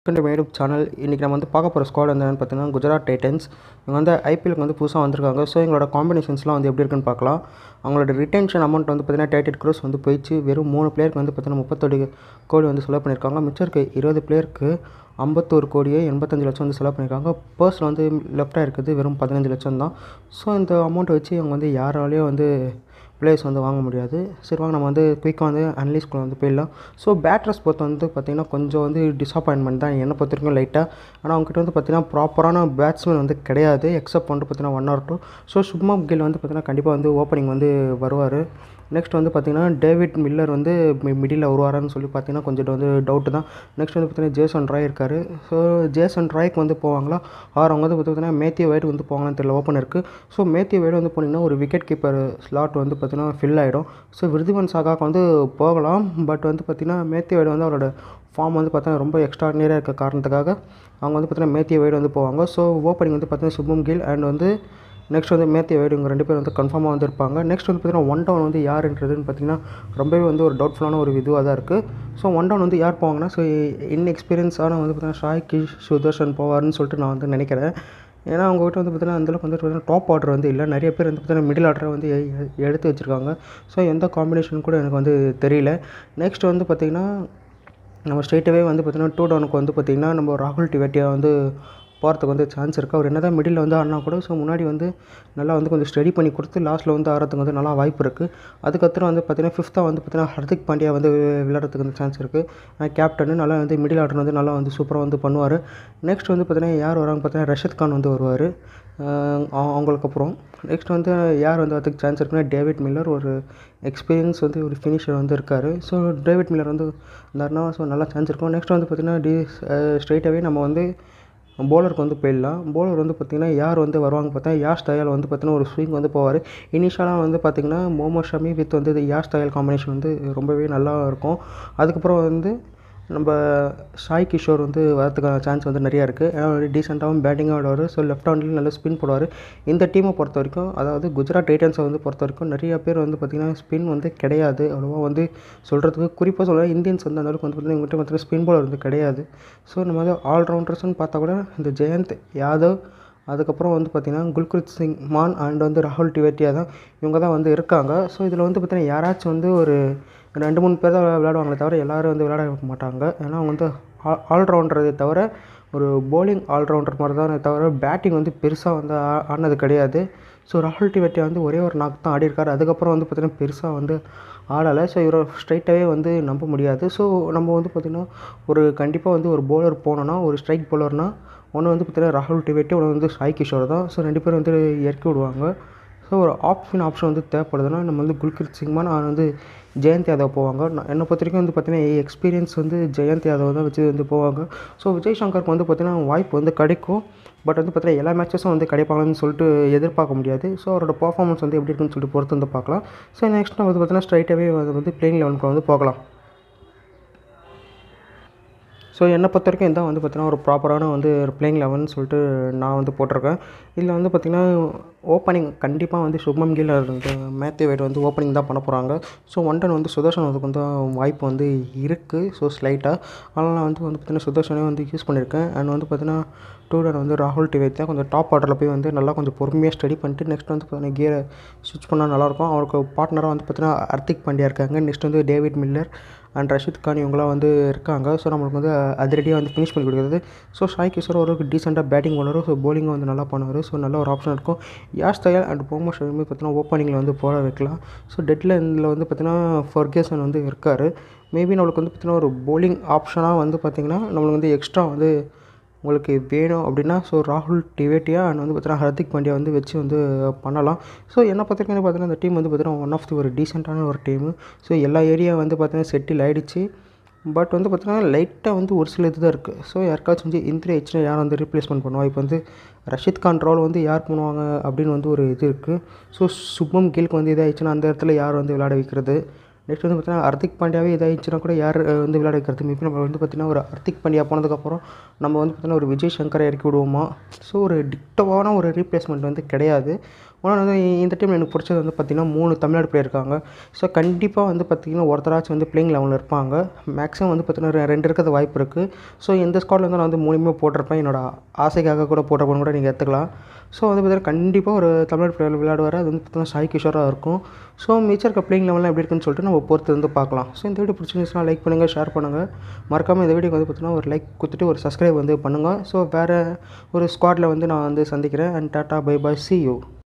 welcome to YouTube channel இன்றைக்கி நம்ம வந்து பார்க்க போகிற ஸ்குவாட் வந்து என்னென்னு பார்த்தீங்கன்னா குஜராத் டைட்டன்ஸ் இவங்க வந்து ஐபிஎலுக்கு வந்து புதுசாக வந்திருக்காங்க ஸோ எங்களோட காம்பினேஷன்ஸ்லாம் வந்து எப்படி இருக்குன்னு பார்க்கலாம் அவங்களோட ரிட்டென்ஷன் அமௌண்ட் வந்து பார்த்தீங்கன்னா தேர்ட்டி க்ரோஸ் வந்து போயிடுச்சு வெறும் மூணு பிளேயருக்கு வந்து பார்த்தீங்கன்னா முப்பத்தொரு கோடி வந்து செலவு பண்ணியிருக்காங்க மிச்சம் இருக்க இருபது பிளேயருக்கு ஐம்பத்தோரு கோடியே எண்பத்தஞ்சு லட்சம் வந்து செலவு பண்ணியிருக்காங்க பர்ஸில் வந்து லெஃப்டாக இருக்குது வெறும் பதினஞ்சு லட்சம் தான் ஸோ இந்த அமௌண்ட்டை வச்சு அவங்க வந்து யாராலையும் வந்து பிளேயர்ஸ் வந்து வாங்க முடியாது சரி வாங்க நம்ம வந்து குயிக்காக வந்து அனலிஸ்க்குள்ள வந்து போயிடலாம் ஸோ பேட்டர்ஸ் பொறுத்த வந்து பார்த்திங்கன்னா கொஞ்சம் வந்து டிசப்பாயின்மெண்ட் தான் என்னை பொறுத்த வரைக்கும் லைட்டாக ஆனால் அவங்ககிட்ட வந்து பார்த்திங்கன்னா ப்ராப்பரான பேட்ஸ்மேன் வந்து கிடையாது எக்ஸப்ட் வந்து பார்த்திங்கன்னா one or two so Shubman Gill வந்து பார்த்திங்கன்னா கண்டிப்பாக வந்து ஓப்பனிங் வந்து வருவார் நெக்ஸ்ட் வந்து பார்த்திங்கன்னா டேவிட் மில்லர் வந்து மிடில் வருவாரான்னு சொல்லி பார்த்தீங்கன்னா கொஞ்சம் வந்து டவுட்டு தான் நெக்ஸ்ட் வந்து பார்த்திங்கன்னா ஜேசன் ராய் இருக்கார் ஸோ ஜேசன் ராய்க்கு வந்து போவாங்களா ஆர் அவங்க வந்து பார்த்திங்கன்னா மேத்யூ வைட் வந்து போவாங்களான்னு தெரியல ஓப்பன் இருக்குது ஸோ மேத்யூ வைட் வந்து போனீங்கன்னா ஒரு விக்கெட் கீப்பர் ஸ்லாட் வந்து பார்த்திங்கன்னா ஃபில் ஆகிடும் ஸோ விருதுவன் சாகாக்கு வந்து போகலாம் பட் வந்து பார்த்திங்கன்னா மேத்யூ வைட் வந்து அவரோட ஃபார்ம் வந்து பார்த்தீங்கன்னா ரொம்ப எக்ஸ்ட்ராடினரியாக இருக்க காரணத்துக்காக அவங்க வந்து பார்த்திங்கன்னா மேத்யூ வைட் வந்து போவாங்க ஸோ ஓப்பனிங் வந்து பார்த்திங்கன்னா சுப்மம் கில் அண்ட் வந்து நெக்ஸ்ட் வந்து மேத்யூ வைடு இவங்க ரெண்டு பேர் வந்து கன்ஃபார்மாக வந்து இருப்பாங்க நெக்ஸ்ட் வந்து பார்த்திங்கன்னா ஒன் டவுன் வந்து யாருன்றதுன்னு பார்த்திங்கன்னா ரொம்பவே வந்து ஒரு டவுட்ஃபுல்லான ஒரு இதுவாக தான் இருக்குது ஸோ ஒன் டவுன் வந்து யார் போவாங்கன்னா ஸோ இன்எக்ஸ்பீரியன்ஸான வந்து பார்த்திங்கன்னா ஷாய் கிஷ் சுதர்ஷன் போவார்னு சொல்லிட்டு நான் வந்து நினைக்கிறேன் ஏன்னா அவங்க கிட்ட வந்து பார்த்திங்கன்னா அந்தளவுக்கு வந்து பார்த்திங்கன்னா டாப் ஆர்டர் வந்து இல்லை நிறைய பேர் வந்து பார்த்திங்கன்னா மிடில் ஆர்டரை வந்து எ- எடுத்து வச்சுருக்காங்க ஸோ எந்த காம்பினேஷன் கூட எனக்கு வந்து தெரியல நெக்ஸ்ட் வந்து பார்த்திங்கன்னா நம்ம ஸ்ட்ரெயிட்டாகவே வந்து பார்த்திங்கன்னா டூ டவுனுக்கு வந்து பார்த்திங்கன்னா நம்ம ராகுல் டிவேட்டியா வந்து போகிறதுக்கு வந்து சான்ஸ் இருக்குது அவர் என்ன தான் மிடில் வந்து ஆடினா கூட ஸோ முன்னாடி வந்து நல்லா வந்து கொஞ்சம் ஸ்டடி பண்ணி கொடுத்து லாஸ்ட்டில் வந்து ஆடுறதுக்கு வந்து நல்லா வாய்ப்பு இருக்குது அதுக்கப்புறம் வந்து பார்த்திங்கன்னா ஃபிஃப்த்தாக வந்து பார்த்திங்கன்னா ஹர்திக் பாண்டியா வந்து விளையாடுறதுக்கு வந்து சான்ஸ் இருக்குது கேப்டனு நல்லா வந்து மிடில் ஆர்டர் வந்து நல்லா வந்து சூப்பராக வந்து பண்ணுவார் நெக்ஸ்ட் வந்து பார்த்திங்கன்னா யார் வராங்க பார்த்தீங்கன்னா ரஷித் கான் வந்து வருவார் அவங்களுக்கு அப்புறம் நெக்ஸ்ட் வந்து யார் வந்து அதுக்கு சான்ஸ் இருக்குன்னா டேவிட் மில்லர் ஒரு எக்ஸ்பீரியன்ஸ் வந்து ஒரு ஃபினிஷர் வந்து இருக்கார் ஸோ டேவிட் மில்லர் வந்து இருந்தாருன்னா ஸோ நல்லா சான்ஸ் இருக்கும் நெக்ஸ்ட் வந்து பார்த்திங்கன்னா டி ஸ்ட்ரைட்டாகவே நம்ம வந்து போலருக்கு வந்து போயிடலாம் போலர் வந்து பார்த்திங்கன்னா யார் வந்து வருவாங்க பார்த்தா யாஷ் தயால் வந்து பார்த்திங்கன்னா ஒரு ஸ்விங் வந்து போவார் இனிஷியலாக வந்து பார்த்திங்கன்னா மோமோ ஷமி வித் வந்து இது யாஷ் தயால் காம்பினேஷன் வந்து ரொம்பவே நல்லா இருக்கும் அதுக்கப்புறம் வந்து நம்ம சாய் கிஷோர் வந்து வரதுக்கான சான்ஸ் வந்து நிறையா இருக்குது ஏன்னா டீசெண்டாகவும் பேட்டிங்காக ஆடுவார் ஸோ லெஃப்ட் ஹேண்ட்லேயும் நல்லா ஸ்பின் போடுவார் இந்த டீமை பொறுத்த வரைக்கும் அதாவது குஜராத் டைட்டன்ஸை வந்து பொறுத்த வரைக்கும் நிறைய பேர் வந்து பார்த்திங்கன்னா ஸ்பின் வந்து கிடையாது அவ்வளோவா வந்து சொல்கிறதுக்கு குறிப்பாக சொல்ல இந்தியன்ஸ் வந்து அந்தளவுக்கு வந்து பார்த்திங்கன்னா இவங்ககிட்ட பார்த்திங்கன்னா ஸ்பின் பாலர் வந்து கிடையாது ஸோ நம்ம வந்து ஆல்ரவுண்டர்ஸ்னு பார்த்தா கூட இந்த ஜெயந்த் யாதவ் அதுக்கப்புறம் வந்து பார்த்திங்கன்னா குல்கிருத் சிங் மான் அண்ட் வந்து ராகுல் டிவேட்டியா தான் இவங்க தான் வந்து இருக்காங்க ஸோ இதில் வந்து பார்த்திங்கன்னா யாராச்சும் வந்து ஒரு ரெண்டு மூணு பேர் தான் விளையாடுவாங்களே தவிர எல்லோரும் வந்து விளையாட மாட்டாங்க ஏன்னா அவங்க வந்து ஆல் ஆல்ரவுண்டரை தவிர ஒரு bowling ஆல்ரவுண்டர் மாதிரி தான் தவிர பேட்டிங் வந்து பெருசாக வந்து ஆ- ஆடினது கிடையாது ஸோ ராகுல் டிவேட்டியா வந்து ஒரே ஒரு நாக்கு தான் ஆடிருக்காரு அதுக்கப்புறம் வந்து பார்த்திங்கன்னா பெருசாக வந்து ஆடலை ஸோ இவரை ஸ்ட்ரைட்டாகவே வந்து நம்ப முடியாது ஸோ நம்ம வந்து பார்த்திங்கன்னா ஒரு கண்டிப்பாக வந்து ஒரு bowler போனோன்னா ஒரு ஸ்ட்ரைக் bowlerனா ஒன்று வந்து பார்த்திங்கன்னா ராகுல் டிவேட்டி ஒன்று வந்து சாய் கிஷோர் தான் ஸோ ரெண்டு பேரும் வந்து இறக்கி விடுவாங்க ஸோ ஒரு ஆப்ஷன் ஆப்ஷன் வந்து தேவைப்படுதுன்னா நம்ம வந்து குல்கிருத் சிங்மான் நான் வந்து ஜெயந்த் யாதவ் போவாங்க நான் என்னை பொறுத்த வரைக்கும் வந்து பார்த்தீங்கன்னா எக்ஸ்பீரியன்ஸ் வந்து ஜெயந்த் யாதவ் தான் வச்சு வந்து போவாங்க ஸோ விஜய் சங்கருக்கு வந்து பார்த்தீங்கன்னா வாய்ப்பு வந்து கிடைக்கும் பட் வந்து பார்த்தீங்கன்னா எல்லா மேட்சஸும் வந்து கிடைப்பாங்கன்னு சொல்லிட்டு எதிர்பார்க்க முடியாது ஸோ அவரோட பர்ஃபார்மன்ஸ் வந்து எப்படி இருக்குன்னு சொல்லிட்டு பொறுத்து வந்து பார்க்கலாம் ஸோ நெக்ஸ்ட் நம்ம வந்து பார்த்தீங்கன்னா ஸ்ட்ரைட்டாகவே வந்து பிளேயிங் லெவனுக்கு வந்து போகலாம் ஸோ என்னை பொறுத்த வரைக்கும் இதான் வந்து பார்த்தீங்கன்னா ஒரு ப்ராப்பரான வந்து ஒரு பிளேயிங் லெவன் சொல்லிட்டு நான் வந்து போட்டிருக்கேன் இதில் வந்து பார்த்திங்கன்னா ஓப்பனிங் கண்டிப்பாக வந்து சுப்மம் கில் இந்த மேத்யூ வைட் வந்து ஓப்பனிங் தான் பண்ண போகிறாங்க ஸோ ஒன் டன் வந்து சுதர்ஷன் அதுக்கு வந்து வாய்ப்பு வந்து இருக்குது ஸோ ஸ்லைட்டாக ஆனால் நான் வந்து வந்து பார்த்திங்கன்னா சுதர்ஷனே வந்து யூஸ் பண்ணியிருக்கேன் அண்ட் வந்து பார்த்திங்கன்னா டூ டன் வந்து ராகுல் டிவேத் தான் கொஞ்சம் டாப் ஆர்டரில் போய் வந்து நல்லா கொஞ்சம் பொறுமையாக ஸ்டடி பண்ணிட்டு நெக்ஸ்ட் வந்து பார்த்தீங்கன்னா கியரை ஸ்விட்ச் பண்ணால் நல்லாயிருக்கும் அவருக்கு பார்ட்னராக வந்து பார்த்தீங்கன்னா ஹர்திக் பாண்டியா இருக்காங்க நெக்ஸ்ட் வந்து David Miller and Rashid Khan இவங்களாம் வந்து இருக்காங்க ஸோ நம்மளுக்கு வந்து அதிரடியாக வந்து ஃபினிஷ் பண்ணி கொடுக்குறது ஸோ சாய் கிஷோர் ஒரு டீசெண்டாக பேட்டிங் பண்ணுவார் ஸோ bowling வந்து நல்லா பண்ணுவார் ஸோ நல்ல ஒரு ஆப்ஷன் இருக்கும் யாஷ் தயால் அண்ட் போமோ ஷமி பார்த்தீங்கன்னா ஓப்பனிங்கில் வந்து போட வைக்கலாம் ஸோ டெட்டில் இதில் வந்து பார்த்தீங்கன்னா ஃபர்கேசன் வந்து இருக்கார் மேபி நம்மளுக்கு வந்து பார்த்தீங்கன்னா ஒரு bowling ஆப்ஷனாக வந்து பார்த்திங்கன்னா நம்மளுக்கு வந்து எக்ஸ்ட்ரா வந்து உங்களுக்கு வேணும் அப்படின்னா ஸோ ராகுல் டிவேட்டியா அண்ட் வந்து பார்த்தீங்கன்னா ஹர்திக் பாண்டியா வந்து வச்சு வந்து பண்ணலாம் ஸோ என்னை பொறுத்த வரைக்கும் வந்து பார்த்தீங்கன்னா இந்த டீம் வந்து பார்த்தீங்கன்னா ஒன் ஆஃப் தி ஒரு டீசெண்டான ஒரு டீமு ஸோ எல்லா ஏரியா வந்து பார்த்தீங்கன்னா செட்டில் ஆகிடுச்சு பட் வந்து பார்த்தீங்கன்னா லைட்டாக வந்து ஒரு சில இது தான் இருக்குது ஸோ யாருக்காச்சும் வந்து இன்த்ரி ஆயிடுச்சுன்னா யார் வந்து ரீப்ளேஸ்மெண்ட் பண்ணுவா இப்போ வந்து ரஷித் கான் ரோல் வந்து யார் பண்ணுவாங்க அப்படின்னு வந்து ஒரு இது இருக்குது ஸோ சுப்மம் கில்க்கு வந்து இதாகிடுச்சுன்னா அந்த இடத்துல யார் வந்து விளையாட வைக்கிறது நெக்ஸ்ட் வந்து பார்த்தீங்கன்னா ஹர்திக் பாண்டியாவே இதாகிடுச்சுன்னா கூட யார் அஹ், வந்து விளையாட வைக்கிறது மேபி நம்ம வந்து பார்த்திங்கன்னா ஒரு ஹர்திக் பாண்டியா போனதுக்கப்புறம் நம்ம வந்து பார்த்திங்கன்னா ஒரு விஜய் சங்கரை இறக்கி விடுவோமா ஸோ ஒரு டிக்டவான ஒரு ரீப்ளேஸ்மெண்ட் வந்து கிடையாது ஆனால் வந்து இந்த டீம் எனக்கு பிடிச்சது வந்து பார்த்திங்கன்னா மூணு தமிழ்நாடு பிளேயர் இருக்காங்க ஸோ கண்டிப்பாக வந்து பார்த்திங்கன்னா ஒருத்தராச்சும் வந்து பிளேயிங் லெவலில் இருப்பாங்க மேக்ஸிமம் வந்து பார்த்திங்கன்னா ரெண்டு இருக்கிறது வாய்ப்பு இருக்குது ஸோ இந்த ஸ்குவாடில் வந்து நான் வந்து மூணுமே போட்டிருப்பேன் என்னோட ஆசைக்காக கூட போட்டிருப்பேன்னு கூட நீங்கள் எடுத்துக்கலாம் ஸோ வந்து பார்த்தீங்கன்னா கண்டிப்பாக ஒரு தமிழ்நாடு பிளேயர் விளையாடுவார் அது வந்து பார்த்தீங்கன்னா சாய் கிஷோராக இருக்கும் ஸோ மிச்சம் இருக்க பிளேயிங் லெவலில் எப்படி இருக்குன்னு சொல்லிட்டு நம்ம பொறுத்து வந்து பார்க்கலாம் ஸோ இந்த வீடியோ பிடிச்சிருந்துச்சுன்னா லைக் பண்ணுங்கள் ஷேர் பண்ணுங்கள் மறக்காமல் இந்த வீடியோக்கு வந்து பார்த்தீங்கன்னா ஒரு லைக் கொடுத்துட்டு ஒரு சப்ஸ்கிரைப் வந்து பண்ணுங்கள் ஸோ வேறு ஒரு ஸ்குவாடில் வந்து நான் வந்து சந்திக்கிறேன் and tata bye bye see you